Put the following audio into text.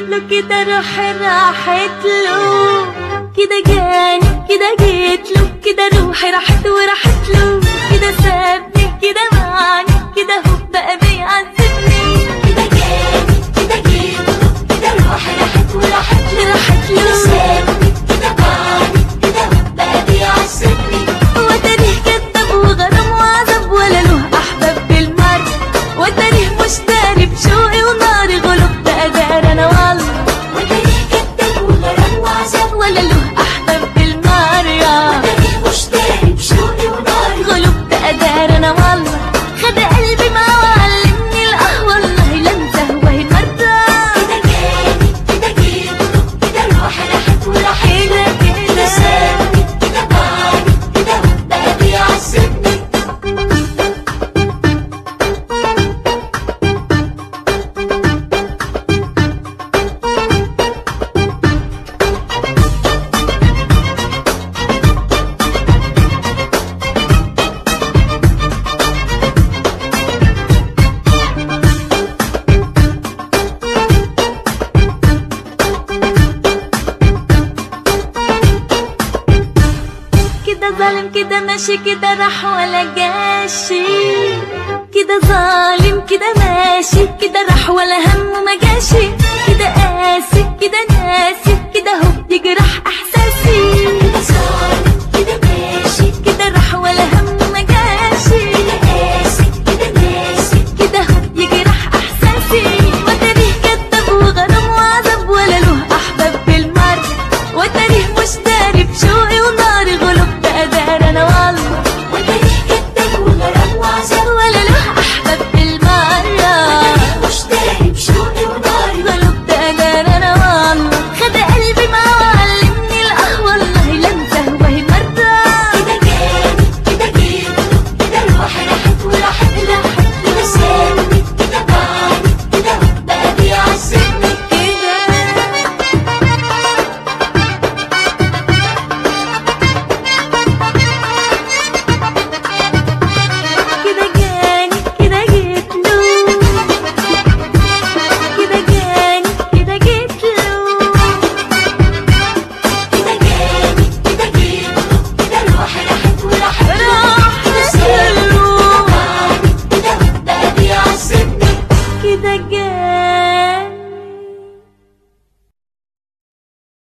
له كده روحي راحت له كده جاني كده جيت له كده روحي راحت وراحت له كده سابني كده معني كده هو بقى بيعذبني كده جاني كده جيت كده روحي راحت وراحت له راحت كده له سابني كده باعني كده هو بقى بيعذبني وتاريخ كذاب وغرام وعذاب ولا له احباب بالمر وتاريخ مشتري بشوقي وناري غلب بقى دار انا والله وتاريخ كداب وغرام وعذاب ولا له احباب بالمر يا وتاريخ مشتري بشوقي وناري غلب بقى دار انا والله خد قلبي معاه وعلمني القهوه والله لا انساه وهي مره كده جاني كده جيت كده روحي راحت وراحت كده كده كده سابني كده باعني كده هو بقى بيعذبني كده ظالم كده ماشي كده راح ولا جاشي كده ظالم كده ماشي كده راح ولا هم ما جاشي كده قاسي كده ناسي كده هو يجرح احسن